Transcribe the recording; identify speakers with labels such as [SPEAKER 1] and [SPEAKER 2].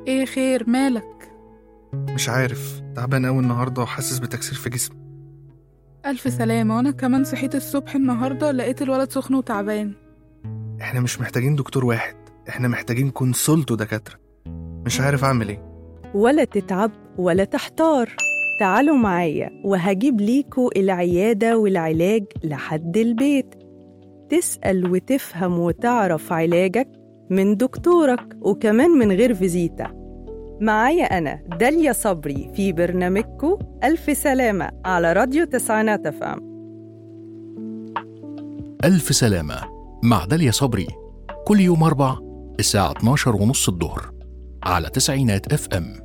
[SPEAKER 1] ايه خير مالك
[SPEAKER 2] مش عارف تعبان قوي النهارده وحاسس بتكسير في جسمي
[SPEAKER 1] ألف سلامة وأنا كمان صحيت الصبح النهاردة لقيت الولد سخن وتعبان
[SPEAKER 2] احنا مش محتاجين دكتور واحد احنا محتاجين كونسولت دكاتره مش عارف اعمل ايه
[SPEAKER 3] ولا تتعب ولا تحتار تعالوا معايا وهجيب ليكوا العيادة والعلاج لحد البيت تسأل وتفهم وتعرف علاجك من دكتورك وكمان من غير فيزيتا معايا أنا داليا صبري في برنامجكو ألف سلامة على راديو تسعينات أفهم
[SPEAKER 4] ألف سلامة مع داليا صبري كل يوم أربع الساعة 12 ونص الظهر على تسعينات اف ام